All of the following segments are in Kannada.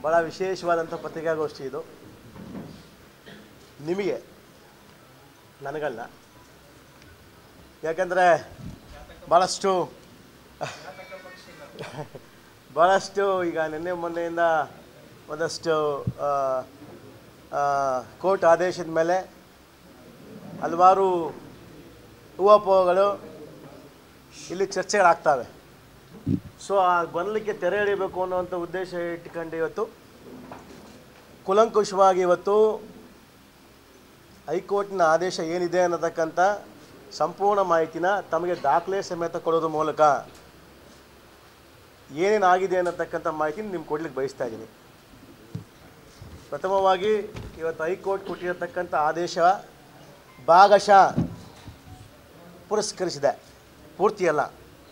ಭಾಳ ವಿಶೇಷವಾದಂಥ ಪತ್ರಿಕಾಗೋಷ್ಠಿ ಇದು ನಿಮಗೆ ನನಗಲ್ಲ ಯಾಕಂದರೆ ಭಾಳಷ್ಟು ಭಾಳಷ್ಟು ಈಗ ನಿನ್ನೆ ಮೊನ್ನೆಯಿಂದ ಒಂದಷ್ಟು ಆ, ಆ, ಕೋರ್ಟ್ ಆದೇಶದ ಮೇಲೆ ಹಲವಾರು ಊಹಾಪೋಹಗಳು ಇಲ್ಲಿ ಚರ್ಚೆಗಳಾಗ್ತವೆ ಸೊ ಆ ಗೊಂದಲಕ್ಕೆ ತೆರೆ ಎಳಿಬೇಕು ಅನ್ನುವಂಥ ಉದ್ದೇಶ ಇಟ್ಕೊಂಡು ಇವತ್ತು ಕುಲಂಕುಷವಾಗಿ ಇವತ್ತು ಹೈಕೋರ್ಟ್ನ ಆದೇಶ ಏನಿದೆ ಅನ್ನತಕ್ಕಂಥ ಸಂಪೂರ್ಣ ಮಾಹಿತಿನ ತಮಗೆ ದಾಖಲೆ ಸಮೇತ ಕೊಡೋದ್ರ ಮೂಲಕ ಏನೇನಾಗಿದೆ ಅನ್ನತಕ್ಕಂಥ ಮಾಹಿತಿನ ನಿಮ್ಗೆ ಕೊಡ್ಲಿಕ್ಕೆ ಬಯಸ್ತಾ ಇದ್ದೀನಿ ಪ್ರಥಮವಾಗಿ ಇವತ್ತು ಹೈಕೋರ್ಟ್ ಕೊಟ್ಟಿರತಕ್ಕಂಥ ಆದೇಶ ಭಾಗಶಃ ಪುರಸ್ಕರಿಸಿದೆ ಪೂರ್ತಿಯಲ್ಲ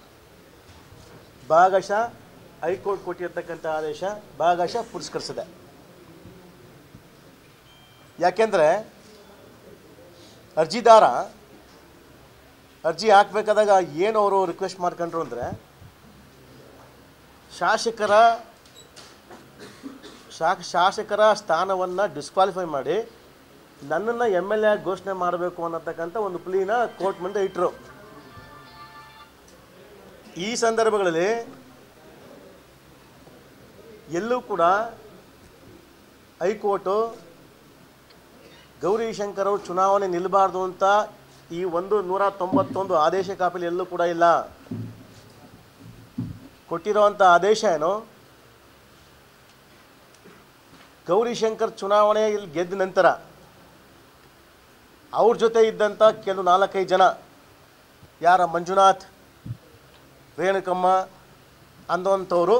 ಭಾಗಶಃ ಹೈಕೋರ್ಟ್ ಕೊಟ್ಟಿರ್ತಕ್ಕಂಥ ಆದೇಶ ಭಾಗಶಃ ಪುರಸ್ಕರಿಸಿದೆ ಯಾಕೆಂದರೆ ಅರ್ಜಿದಾರ ಅರ್ಜಿ ಹಾಕ್ಬೇಕಾದಾಗ ಏನು ಅವರು ರಿಕ್ವೆಸ್ಟ್ ಮಾಡ್ಕೊಂಡ್ರು ಅಂದರೆ ಶಾಸಕರ ಶಾಕ್ ಶಾಸಕರ ಸ್ಥಾನವನ್ನು ಡಿಸ್ಕ್ವಾಲಿಫೈ ಮಾಡಿ ನನ್ನನ್ನು ಎಮ್ ಎಲ್ ಎ ಘೋಷಣೆ ಮಾಡಬೇಕು ಅನ್ನತಕ್ಕಂಥ ಒಂದು ಪ್ಲೀನ ಕೋರ್ಟ್ ಮುಂದೆ ಇಟ್ಟರು ಈ ಸಂದರ್ಭಗಳಲ್ಲಿ ಎಲ್ಲೂ ಕೂಡ ಹೈಕೋರ್ಟು ಗೌರಿ ಶಂಕರ್ ಅವರು ಚುನಾವಣೆ ನಿಲ್ಲಬಾರ್ದು ಅಂತ ಈ ಒಂದು ನೂರ ತೊಂಬತ್ತೊಂದು ಆದೇಶ ಕಾಪಿಲಿ ಎಲ್ಲೂ ಕೂಡ ಇಲ್ಲ ಕೊಟ್ಟಿರೋವಂಥ ಆದೇಶ ಏನು ಗೌರಿಶಂಕರ್ ಚುನಾವಣೆಯಲ್ಲಿ ಗೆದ್ದ ನಂತರ ಅವ್ರ ಜೊತೆ ಇದ್ದಂಥ ಕೆಲವು ನಾಲ್ಕೈದು ಜನ ಯಾರ ಮಂಜುನಾಥ್ ರೇಣುಕಮ್ಮ ಅಂದಂಥವರು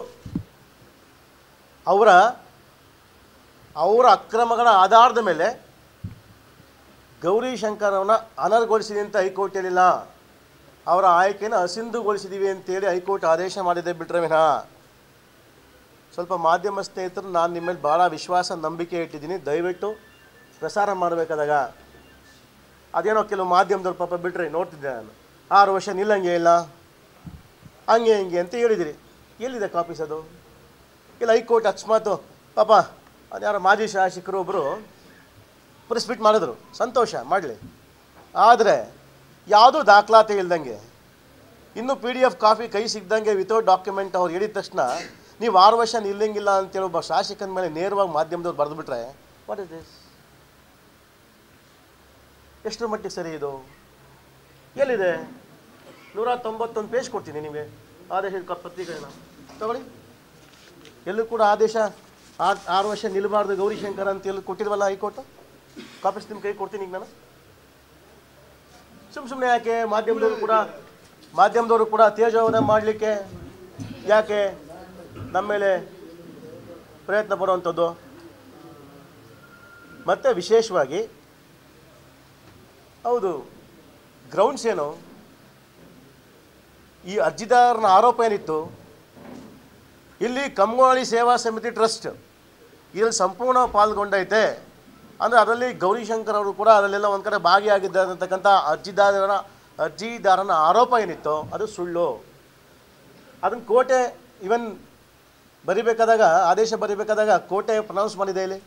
ಅವರ ಅವರ ಅಕ್ರಮಗಳ ಆಧಾರದ ಮೇಲೆ ಗೌರಿಶಂಕರ್ ಅವನ್ನ ಅನರ್ಹಗೊಳಿಸಿದೆ ಅಂತ ಹೈಕೋರ್ಟ್ ಹೇಳಿಲ್ಲ ಅವರ ಆಯ್ಕೆಯನ್ನು ಅಸಿಂಧುಗೊಳಿಸಿದ್ದೀವಿ ಅಂತೇಳಿ ಹೈಕೋರ್ಟ್ ಆದೇಶ ಮಾಡಿದೆ ಬಿಟ್ರೆ ವಿನಃ ಸ್ವಲ್ಪ ಮಾಧ್ಯಮ ಸ್ನೇಹಿತರು ನಾನು ನಿಮ್ಮ ಮೇಲೆ ಭಾಳ ವಿಶ್ವಾಸ ನಂಬಿಕೆ ಇಟ್ಟಿದ್ದೀನಿ ದಯವಿಟ್ಟು ಪ್ರಸಾರ ಮಾಡಬೇಕಾದಾಗ ಅದೇನೋ ಕೆಲವು ಮಾಧ್ಯಮದವ್ರು ಪಾಪ ಬಿಟ್ಟರೆ ನೋಡ್ತಿದ್ದೆ ನಾನು ಆರು ವರ್ಷ ನಿಲ್ಲಂಗೆ ಇಲ್ಲ ಹಂಗೆ ಹಿಂಗೆ ಅಂತ ಹೇಳಿದಿರಿ ಎಲ್ಲಿದೆ ಕಾಪೀಸ್ ಅದು ಇಲ್ಲ ಹೈಕೋರ್ಟ್ ಅಕಸ್ಮಾತು ಪಾಪ ಅದ್ಯಾರೋ ಮಾಜಿ ಶಾಸಕರು ಒಬ್ಬರು ಪ್ರೆಸ್ ಮೀಟ್ ಮಾಡಿದ್ರು ಸಂತೋಷ ಮಾಡಲಿ ಆದರೆ ಯಾವುದೂ ದಾಖಲಾತಿ ಇಲ್ದಂಗೆ ಇನ್ನು ಪಿ ಡಿ ಎಫ್ ಕಾಪಿ ಕೈ ಸಿಗ್ದಂಗೆ ವಿತೌಟ್ ಡಾಕ್ಯುಮೆಂಟ್ ಅವ್ರು ಹೇಳಿದ ತಕ್ಷಣ ನೀವು ಆರು ವರ್ಷ ನಿಲ್ಲಂಗಿಲ್ಲ ಅಂತೇಳಿ ಒಬ್ಬ ಶಾಸಕನ ಮೇಲೆ ನೇರವಾಗಿ ಮಾಧ್ಯಮದವ್ರು ಬರೆದುಬಿಟ್ರೆ ವಾಟ್ ಇಸ್ ದಿಸ್ ಎಷ್ಟರ ಮಟ್ಟಿಗೆ ಸರಿ ಇದು ಎಲ್ಲಿದೆ ನೂರ ತೊಂಬತ್ತೊಂದು ಪೇಜ್ ಕೊಡ್ತೀನಿ ನಿಮಗೆ ಆದೇಶ ಕ- ಪತ್ರಿಕೆನ ತಗೊಳ್ಳಿ ಎಲ್ಲೂ ಕೂಡ ಆದೇಶ ಆ- ಆರು ವರ್ಷ ನಿಲ್ಲಬಾರ್ದು ಗೌರಿಶಂಕರ್ ಅಂತ ಎಲ್ಲಿ ಕೊಟ್ಟಿಲ್ವಲ್ಲ ಹೈಕೋರ್ಟು ಕಾಪೀಸ್ ನಿಮ್ಮ ಕೈ ಕೊಡ್ತೀನಿ ಈಗ ನಾನು ಸುಮ್ಮ ಸುಮ್ಮನೆ ಯಾಕೆ ಮಾಧ್ಯಮದವರು ಕೂಡ ಮಾಧ್ಯಮದವರು ಕೂಡ ತೇಜೋವಧೆ ಮಾಡಲಿಕ್ಕೆ ಯಾಕೆ ನಮ್ಮ ಮೇಲೆ ಪ್ರಯತ್ನ ಪಡುವಂಥದ್ದು ಮತ್ತು ವಿಶೇಷವಾಗಿ ಹೌದು ಗ್ರೌಂಡ್ಸ್ ಏನು ಈ ಅರ್ಜಿದಾರನ ಆರೋಪ ಏನಿತ್ತು ಇಲ್ಲಿ ಕಮ್ಮಗೋಳಿ ಸೇವಾ ಸಮಿತಿ ಟ್ರಸ್ಟ್ ಇದರಲ್ಲಿ ಸಂಪೂರ್ಣ ಪಾಲ್ಗೊಂಡೈತೆ ಅಂದರೆ ಅದರಲ್ಲಿ ಗೌರಿಶಂಕರ್ ಅವರು ಕೂಡ ಅದರಲ್ಲೆಲ್ಲ ಒಂದು ಕಡೆ ಭಾಗಿಯಾಗಿದ್ದಾರೆ ಅಂತಕ್ಕಂಥ ಅರ್ಜಿದಾರನ ಅರ್ಜಿದಾರನ ಆರೋಪ ಏನಿತ್ತು ಅದು ಸುಳ್ಳು ಅದನ್ನು ಕೋಟೆ ಇವನ್ ಬರಿಬೇಕಾದಾಗ ಆದೇಶ ಬರಿಬೇಕಾದಾಗ ಕೋಟೆ ಪ್ರನೌನ್ಸ್ ಮಾಡಿದೆ ಇಲ್ಲಿ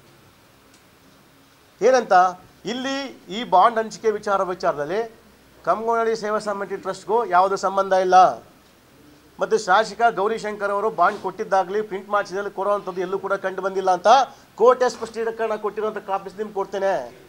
ಏನಂತ ಇಲ್ಲಿ ಈ ಬಾಂಡ್ ಹಂಚಿಕೆ ವಿಚಾರ ವಿಚಾರದಲ್ಲಿ ಕಮ್ಮಗೋಳಿ ಸೇವಾ ಸಮಿತಿ ಟ್ರಸ್ಟ್ಗೂ ಯಾವುದೇ ಸಂಬಂಧ ಇಲ್ಲ ಮತ್ತು ಶಾಸಕ ಗೌರಿಶಂಕರ್ ಅವರು ಬಾಂಡ್ ಕೊಟ್ಟಿದ್ದಾಗಲಿ ಪ್ರಿಂಟ್ ಮಾಡಿಸಿದಲ್ಲಿ ಕೊಡುವಂಥದ್ದು ಎಲ್ಲೂ ಕೂಡ ಕಂಡು ಬಂದಿಲ್ಲ ಅಂತ ಕೋರ್ಟೆ ಸ್ಪಷ್ಟೀಕರಣ ಕೊಟ್ಟಿರುವಂಥ ಕಾಪೀಸ್ ನಿಮ್ಗೆ ಕೊಡ್ತೇನೆ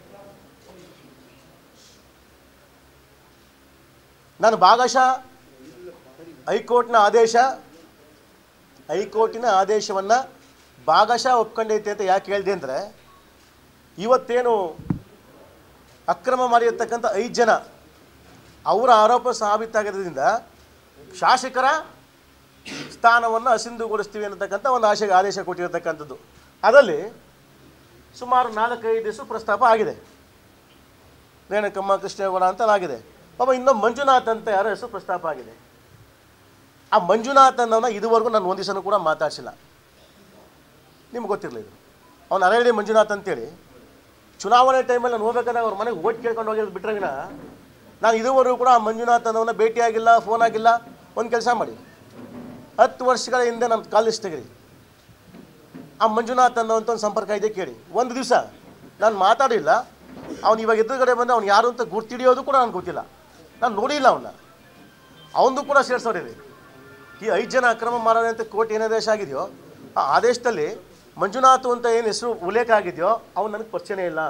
ನಾನು ಭಾಗಶಃ ಹೈಕೋರ್ಟ್ನ ಆದೇಶ ಹೈಕೋರ್ಟಿನ ಆದೇಶವನ್ನು ಭಾಗಶಃ ಒಪ್ಕೊಂಡೈತೆ ಅಂತ ಯಾಕೆ ಹೇಳಿದೆ ಅಂದರೆ ಇವತ್ತೇನು ಅಕ್ರಮ ಮಾಡಿರ್ತಕ್ಕಂಥ ಐದು ಜನ ಅವರ ಆರೋಪ ಸಾಬೀತಾಗಿರೋದ್ರಿಂದ ಶಾಸಕರ ಸ್ಥಾನವನ್ನು ಅಸಿಂಧುಗೊಳಿಸ್ತೀವಿ ಅನ್ನತಕ್ಕಂಥ ಒಂದು ಆಶೆ ಆದೇಶ ಕೊಟ್ಟಿರತಕ್ಕಂಥದ್ದು ಅದರಲ್ಲಿ ಸುಮಾರು ನಾಲ್ಕೈದು ದಿವಸ ಪ್ರಸ್ತಾಪ ಆಗಿದೆ ರೇಣುಕಮ್ಮ ಕೃಷ್ಣೇಗೌಡ ಅಂತ ಆಗಿದೆ ಪಾಪ ಇನ್ನೊಬ್ಬ ಮಂಜುನಾಥ್ ಅಂತ ಯಾರ ಹೆಸರು ಪ್ರಸ್ತಾಪ ಆಗಿದೆ ಆ ಮಂಜುನಾಥ್ ಅನ್ನೋನ ಇದುವರೆಗೂ ನಾನು ಒಂದು ದಿವಸನೂ ಕೂಡ ಮಾತಾಡ್ಸಿಲ್ಲ ನಿಮ್ಗೆ ಗೊತ್ತಿರಲಿಲ್ಲ ಇದು ಅವನು ಅರಳಿ ಮಂಜುನಾಥ್ ಅಂತೇಳಿ ಚುನಾವಣೆ ಟೈಮಲ್ಲಿ ನಾನು ಹೋಗ್ಬೇಕಾದ್ರೆ ಅವ್ರ ಮನೆಗೆ ಓಟ್ ಕೇಳ್ಕೊಂಡು ಹೋಗಿದ್ದು ಬಿಟ್ರೆ ವಿನ ನಾನು ಇದುವರೆಗೂ ಕೂಡ ಆ ಮಂಜುನಾಥ್ ಅನ್ನೋನ ಭೇಟಿಯಾಗಿಲ್ಲ ಫೋನ್ ಆಗಿಲ್ಲ ಒಂದು ಕೆಲಸ ಮಾಡಿ ಹತ್ತು ವರ್ಷಗಳ ಹಿಂದೆ ನಮ್ಮ ಕಾಲೇಜ್ ತೆಗಿರಿ ಆ ಮಂಜುನಾಥ್ ಅನ್ನೋಂಥ ಒಂದು ಸಂಪರ್ಕ ಇದೆ ಕೇಳಿ ಒಂದು ದಿವಸ ನಾನು ಮಾತಾಡಿಲ್ಲ ಅವ್ನು ಇವಾಗ ಎದುರುಗಡೆ ಬಂದು ಅವ್ನು ಯಾರು ಅಂತ ಗುರ್ತಿಡಿಯೋದು ಕೂಡ ನನಗೆ ಗೊತ್ತಿಲ್ಲ ನಾನು ನೋಡಿಲ್ಲ ಅವನ್ನ ಅವನದು ಕೂಡ ಸೇರಿಸೋರಿದೆ ಈ ಐದು ಜನ ಅಕ್ರಮ ಮಾರಾಟ ಅಂತ ಕೋರ್ಟ್ ಏನು ಆದೇಶ ಆಗಿದೆಯೋ ಆ ಆದೇಶದಲ್ಲಿ ಮಂಜುನಾಥ್ ಅಂತ ಏನು ಹೆಸರು ಉಲ್ಲೇಖ ಆಗಿದೆಯೋ ಅವ್ನು ನನಗೆ ಪರಿಚಯನೇ ಇಲ್ಲ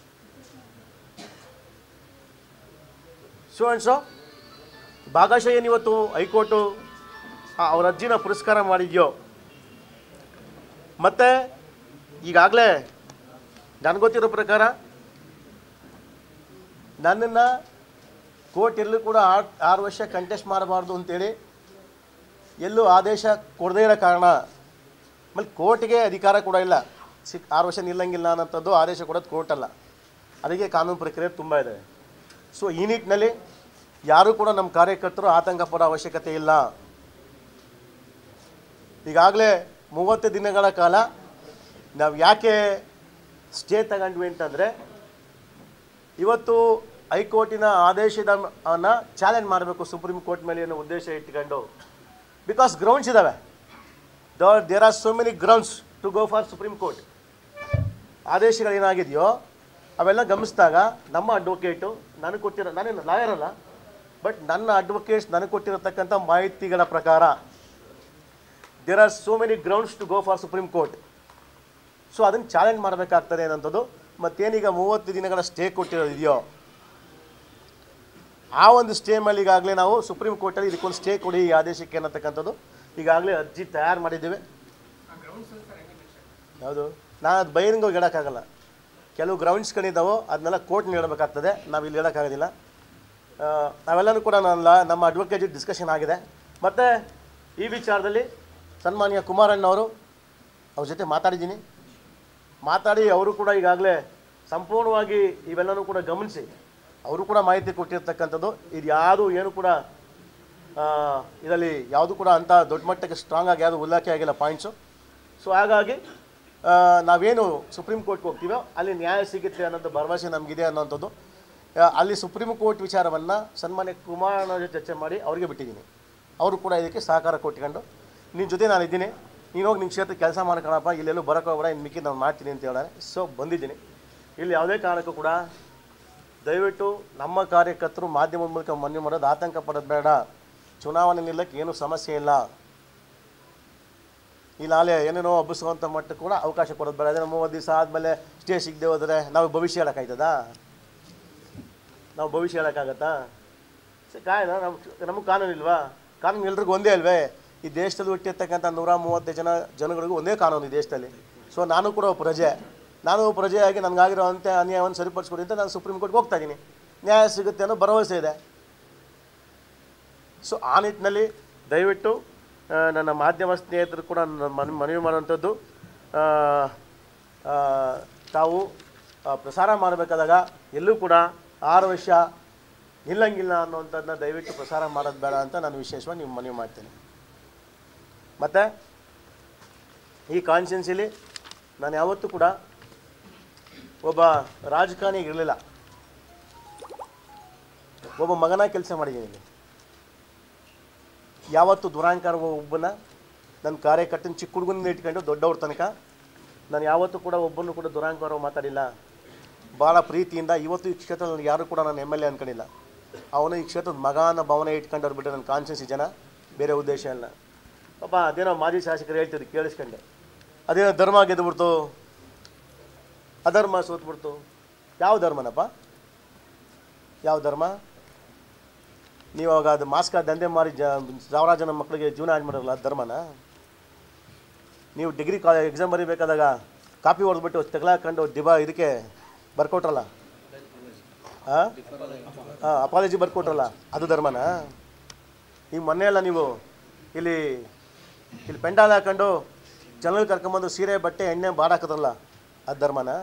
ಸೊ ಆ್ಯಂಡ್ ಸೊ ಭಾಗಶಃ ಏನಿವತ್ತು ಹೈಕೋರ್ಟು ಆ ಅವ್ರ ಅರ್ಜಿನ ಪುರಸ್ಕಾರ ಮಾಡಿದ್ಯೋ ಮತ್ತು ಈಗಾಗಲೇ ನನಗೊತ್ತಿರೋ ಪ್ರಕಾರ ನನ್ನನ್ನು ಕೋರ್ಟ್ ಎಲ್ಲೂ ಕೂಡ ಆರು ಆರು ವರ್ಷ ಕಂಟೆಸ್ಟ್ ಮಾಡಬಾರ್ದು ಅಂತೇಳಿ ಎಲ್ಲೂ ಆದೇಶ ಕೊಡದೇ ಇರೋ ಕಾರಣ ಆಮೇಲೆ ಕೋರ್ಟ್ಗೆ ಅಧಿಕಾರ ಕೂಡ ಇಲ್ಲ ಸಿಕ್ ಆರು ವರ್ಷ ನಿಲ್ಲಂಗಿಲ್ಲ ಅನ್ನೋಂಥದ್ದು ಆದೇಶ ಕೊಡೋದು ಕೋರ್ಟ್ ಅಲ್ಲ ಅದಕ್ಕೆ ಕಾನೂನು ಪ್ರಕ್ರಿಯೆ ತುಂಬ ಇದೆ ಸೊ ಈ ನಿಟ್ಟಿನಲ್ಲಿ ಯಾರೂ ಕೂಡ ನಮ್ಮ ಕಾರ್ಯಕರ್ತರು ಆತಂಕ ಪಡೋ ಅವಶ್ಯಕತೆ ಇಲ್ಲ ಈಗಾಗಲೇ ಮೂವತ್ತು ದಿನಗಳ ಕಾಲ ನಾವು ಯಾಕೆ ಸ್ಟೇ ತಗೊಂಡ್ವಿ ಅಂತಂದರೆ ಇವತ್ತು ಹೈಕೋರ್ಟಿನ ಆದೇಶದ ಅನ್ನ ಚಾಲೆಂಜ್ ಮಾಡಬೇಕು ಸುಪ್ರೀಂ ಕೋರ್ಟ್ ಮೇಲೆ ಅನ್ನೋ ಉದ್ದೇಶ ಇಟ್ಕೊಂಡು ಬಿಕಾಸ್ ಗ್ರೌಂಡ್ಸ್ ಇದ್ದಾವೆ there are so many grounds to go for supreme court ಆದೇಶಗಳೇನಾಗಿದೆಯೋ ಅವೆಲ್ಲ ಗಮನಿಸಿದಾಗ ನಮ್ಮ ಅಡ್ವೊಕೇಟು ನನಗೆ ಕೊಟ್ಟಿರೋ ನಾನೇನು ಲಾಯರ್ ಅಲ್ಲ ಬಟ್ ನನ್ನ ಅಡ್ವೊಕೇಟ್ಸ್ ನನಗೆ ಕೊಟ್ಟಿರತಕ್ಕಂಥ ಮಾಹಿತಿಗಳ ಪ್ರಕಾರ there are so many grounds to go for supreme court so ಅದನ್ನು ಚಾಲೆಂಜ್ ಮಾಡಬೇಕಾಗ್ತದೆ ಅನ್ನೋಂಥದ್ದು ಮತ್ತೇನೀಗ ಮೂವತ್ತು ದಿನಗಳ ಸ್ಟೇ ಕೊಟ್ಟಿರೋದಿದೆಯೋ ಆ ಒಂದು ಸ್ಟೇ ಮೇಲೆ ಈಗಾಗಲೇ ನಾವು ಸುಪ್ರೀಂ ಕೋರ್ಟಲ್ಲಿ ಇದಕ್ಕೊಂದು ಸ್ಟೇ ಕೊಡಿ ಈ ಆದೇಶಕ್ಕೆ ಅನ್ನತಕ್ಕಂಥದ್ದು ಈಗಾಗಲೇ ಅರ್ಜಿ ತಯಾರು ಮಾಡಿದ್ದೇವೆ ಯಾವುದು ನಾನು ಅದು ಬಹಿರಂಗವಾಗಿ ಹೇಳೋಕ್ಕಾಗಲ್ಲ ಕೆಲವು ಗ್ರೌಂಡ್ಸ್ಗಳಿದ್ದಾವೋ ಅದನ್ನೆಲ್ಲ ಕೋರ್ಟ್ ನೀಡಬೇಕಾಗ್ತದೆ ನಾವು ಇಲ್ಲಿ ಹೇಳೋಕ್ಕಾಗೋದಿಲ್ಲ ಆ, ಅವೆಲ್ಲನೂ ಕೂಡ ನನ್ನ ಲಾ- ನಮ್ಮ ಅಡ್ವೊಕೇಟ್ ಡಿಸ್ಕಷನ್ ಆಗಿದೆ ಮತ್ತು ಈ ವಿಚಾರದಲ್ಲಿ ಸನ್ಮಾನ್ಯ ಕುಮಾರಣ್ಣವರು ಅವ್ರ ಜೊತೆ ಮಾತಾಡಿದ್ದೀನಿ ಮಾತಾಡಿ ಅವರು ಕೂಡ ಈಗಾಗಲೇ ಸಂಪೂರ್ಣವಾಗಿ ಇವೆಲ್ಲನೂ ಕೂಡ ಗಮನಿಸಿ ಅವರು ಕೂಡ ಮಾಹಿತಿ ಕೊಟ್ಟಿರ್ತಕ್ಕಂಥದ್ದು ಇದು ಯಾವುದು ಏನು ಕೂಡ ಆ, ಇದರಲ್ಲಿ ಯಾವುದು ಕೂಡ ಅಂಥ ದೊಡ್ಡ ಮಟ್ಟಕ್ಕೆ ಸ್ಟ್ರಾಂಗ್ ಆಗಿ ಯಾವುದು ಉಲ್ಲೇಖ ಆಗಿಲ್ಲ ಪಾಯಿಂಟ್ಸು ಸೊ ಹಾಗಾಗಿ ಆ, ನಾವೇನು ಸುಪ್ರೀಂ ಕೋರ್ಟ್ಗೆ ಹೋಗ್ತೀವೋ ಅಲ್ಲಿ ನ್ಯಾಯ ಸಿಗುತ್ತೆ ಅನ್ನೋದು ಭರವಸೆ ನಮಗಿದೆ ಅನ್ನೋಂಥದ್ದು ಆ, ಅಲ್ಲಿ ಸುಪ್ರೀಂ ಕೋರ್ಟ್ ವಿಚಾರವನ್ನು ಸನ್ಮಾನ್ಯ ಕುಮಾರಣ್ಣ ಜೊತೆ ಚರ್ಚೆ ಮಾಡಿ ಅವರಿಗೆ ಬಿಟ್ಟಿದ್ದೀನಿ ಅವರು ಕೂಡ ಇದಕ್ಕೆ ಸಹಕಾರ ಕೊಟ್ಕೊಂಡು ನಿನ್ನ ಜೊತೆ ನಾನು ಇದ್ದೀನಿ ನೀನು ಹೋಗಿ ನಿಮ್ಮ ಕ್ಷೇತ್ರ ಕೆಲಸ ಮಾಡ್ಕೊಳಪ್ಪ ಇಲ್ಲೆಲ್ಲೂ ಬರೋಕೆ ಹೋಗ್ಬೇಡ ಇನ್ನು ಮಿಕ್ಕಿ ನಾನು ಮಾಡ್ತೀನಿ ಅಂತ ಹೇಳಾರೆ ಸೊ ಬಂದಿದ್ದೀನಿ ಇಲ್ಲಿ ಯಾವುದೇ ಕಾರಣಕ್ಕೂ ಕೂಡ ದಯವಿಟ್ಟು ನಮ್ಮ ಕಾರ್ಯಕರ್ತರು ಮಾಧ್ಯಮದ ಮೂಲಕ ಮನವಿ ಮಾಡೋದು ಆತಂಕ ಪಡೋದು ಬೇಡ ಚುನಾವಣೆ ನಿಲ್ಲಕ್ಕೆ ಏನೂ ಸಮಸ್ಯೆ ಇಲ್ಲ ಈ ನಾಳೆ ಏನೇನೋ ಹಬ್ಬಿಸುವಂಥ ಮಟ್ಟಕ್ಕೆ ಕೂಡ ಅವಕಾಶ ಕೊಡೋದು ಬೇಡ ಅದೇ ಮೂವತ್ತು ದಿವಸ ಆದಮೇಲೆ ಸ್ಟೇ ಸಿಗದೆ ಹೋದರೆ ನಾವು ಭವಿಷ್ಯ ಹೇಳೋಕ್ಕಾಯ್ತದಾ ನಾವು ಭವಿಷ್ಯ ಹೇಳೋಕ್ಕಾಗತ್ತಾ ಸರಿ ಕಾಯ್ದ ನಮ್ಮ ನಮಗೆ ಕಾನೂನು ಇಲ್ವಾ ಕಾನೂನು ಎಲ್ರಿಗೂ ಒಂದೇ ಅಲ್ವೇ ಈ ದೇಶದಲ್ಲಿ ಹುಟ್ಟಿರ್ತಕ್ಕಂಥ ನೂರ ಮೂವತ್ತು ಜನ ಜನಗಳಿಗೂ ಒಂದೇ ಕಾನೂನು ಈ ದೇಶದಲ್ಲಿ ಸೊ ನಾನು ಕೂಡ ಒಬ್ಬ ಪ್ರಜೆ ನಾನು ಒಬ್ಬ ಪ್ರಜೆಯಾಗಿ ನನಗಾಗಿರೋ ಅಂತ್ಯ ಅನ್ಯಾಯವನ್ನು ಸರಿಪಡಿಸ್ಕೊಡಿ ಅಂತ ನಾನು ಸುಪ್ರೀಂ ಕೋರ್ಟ್ಗೆ ಹೋಗ್ತಾ ಇದ್ದೀನಿ ನ್ಯಾಯ ಸಿಗುತ್ತೆ ಅನ್ನೋ ಭರವಸೆ ಇದೆ ಸೊ ಆ ನಿಟ್ಟಿನಲ್ಲಿ ದಯವಿಟ್ಟು ಆ, ನನ್ನ ಮಾಧ್ಯಮ ಸ್ನೇಹಿತರು ಕೂಡ ನನ್ನ ಮನ ಮನವಿ ಮಾಡುವಂಥದ್ದು ಆ, ಆ, ತಾವು ಆ, ಪ್ರಸಾರ ಮಾಡಬೇಕಾದಾಗ ಎಲ್ಲೂ ಕೂಡ ಆರು ವರ್ಷ ನಿಲ್ಲಂಗಿಲ್ಲ ಅನ್ನುವಂಥದ್ದನ್ನ ದಯವಿಟ್ಟು ಪ್ರಸಾರ ಮಾಡೋದು ಬೇಡ ಅಂತ ನಾನು ವಿಶೇಷವಾಗಿ ನೀವು ಮನವಿ ಮಾಡ್ತೇನೆ ಮತ್ತು ಈ ಕಾನ್ಸ್ಟಿಟ್ಯೂನ್ಸಿಲಿ ನಾನು ಯಾವತ್ತೂ ಕೂಡ ಒಬ್ಬ ರಾಜಕಾರಣಿ ಇರಲಿಲ್ಲ ಒಬ್ಬ ಮಗನ ಕೆಲಸ ಮಾಡಿದ್ದೀನಿ ಇಲ್ಲಿ ಯಾವತ್ತು ದುರಾಂಕಾರ ಒಬ್ಬನ ನನ್ನ ಕಾರ್ಯಕರ್ತನ ಚಿಕ್ಕ ಹುಡುಗನಿಂದ ಇಟ್ಕೊಂಡು ದೊಡ್ಡವ್ರ ತನಕ ನಾನು ಯಾವತ್ತೂ ಕೂಡ ಒಬ್ಬನು ಕೂಡ ದುರಾಂಕಾರ ಮಾತಾಡಿಲ್ಲ ಭಾಳ ಪ್ರೀತಿಯಿಂದ ಇವತ್ತು ಈ ಕ್ಷೇತ್ರದಲ್ಲಿ ಯಾರು ಕೂಡ ನಾನು ಎಮ್ ಎಲ್ ಎ ಅನ್ಕೊಂಡಿಲ್ಲ ಅವನು ಈ ಕ್ಷೇತ್ರದ ಮಗ ಅನ್ನೋ ಭಾವನೆ ಇಟ್ಕೊಂಡವ್ರು ಬಿಟ್ಟರೆ ನನ್ನ ಕಾನ್ಷಿಯನ್ಸಿ ಜನ ಬೇರೆ ಉದ್ದೇಶ ಇಲ್ಲ ಪಾಪ ಅದೇನೋ ಮಾಜಿ ಶಾಸಕರು ಹೇಳ್ತಿದ್ರು ಕೇಳಿಸ್ಕೊಂಡೆ ಅದೇನೋ ಧರ್ಮ ಗೆದ್ದುಬಿಡ್ತು ಅಧರ್ಮ ಸೋತ್ಬಿಡ್ತು ಯಾವ ಧರ್ಮನಪ್ಪ ಯಾವ ಧರ್ಮ ನೀವು ಅವಾಗ ಅದು ಮಾಸ್ಕ ದಂಧೆ ಮಾರಿ ಜ ಸಾವಿರಾರು ಜನ ಮಕ್ಕಳಿಗೆ ಜೀವನ ಹಾಳು ಮಾಡಲ್ಲ ಅದು ಧರ್ಮನ ನೀವು ಡಿಗ್ರಿ ಕಾ ಎಕ್ಸಾಮ್ ಬರೀಬೇಕಾದಾಗ ಕಾಪಿ ಹೊಡೆದ್ಬಿಟ್ಟು ತೆಗ್ಲಾಕೊಂಡು ದಿಬಾ ಇದಕ್ಕೆ ಬರ್ಕೊಟ್ರಲ್ಲ ಹಾಂ ಹಾಂ ಅಪಾಲಜಿ ಬರ್ಕೊಟ್ರಲ್ಲ ಅದು ಧರ್ಮನಾ ಈಗ ಮೊನ್ನೆ ಎಲ್ಲ ನೀವು ಇಲ್ಲಿ ಇಲ್ಲಿ ಪೆಂಡಾಲ್ ಹಾಕೊಂಡು ಜನಗಳು ಕರ್ಕೊಂಬಂದು ಸೀರೆ ಬಟ್ಟೆ ಎಣ್ಣೆ ಬಾಡ್ ಹಾಕಿದ್ರಲ್ಲ ಅದು ಧರ್ಮನಾ